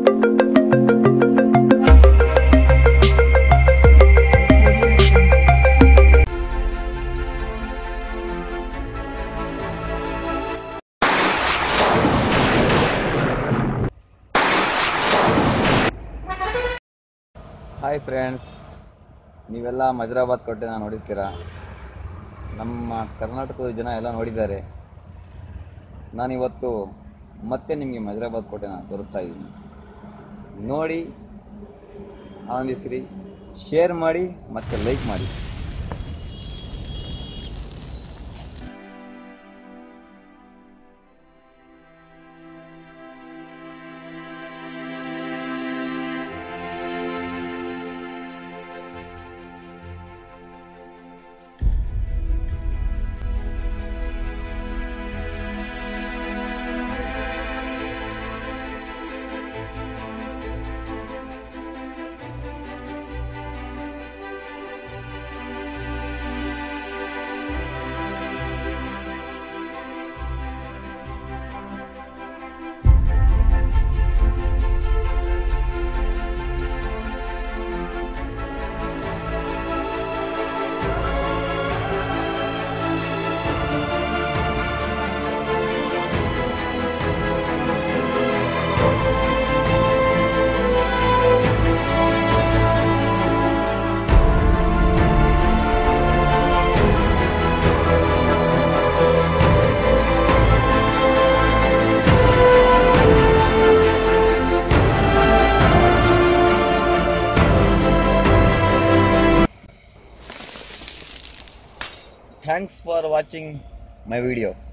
hi friends ನೀವೆಲ್ಲ ಮಜರಾಬಾದ್ ಕೋಟೆನ ನೋಡಿರ್ತೀರ ನಮ್ಮ ಕರ್ನಾಟಕದ ಜನ ಎಲ್ಲ ನೋಡಿದ್ದಾರೆ ನಾನಿವತ್ತು ಮತ್ತೆ ನಿಮಗೆ ಮಜರಾಬಾದ್ ಕೋಟೆನ ತೋರಿಸ್ತಾ ಇದ್ದೀನಿ ನೋಡಿ ಆನಂದಿಸಿರಿ ಶೇರ್ ಮಾಡಿ ಮತ್ತು ಲೈಕ್ ಮಾಡಿ thanks for watching my video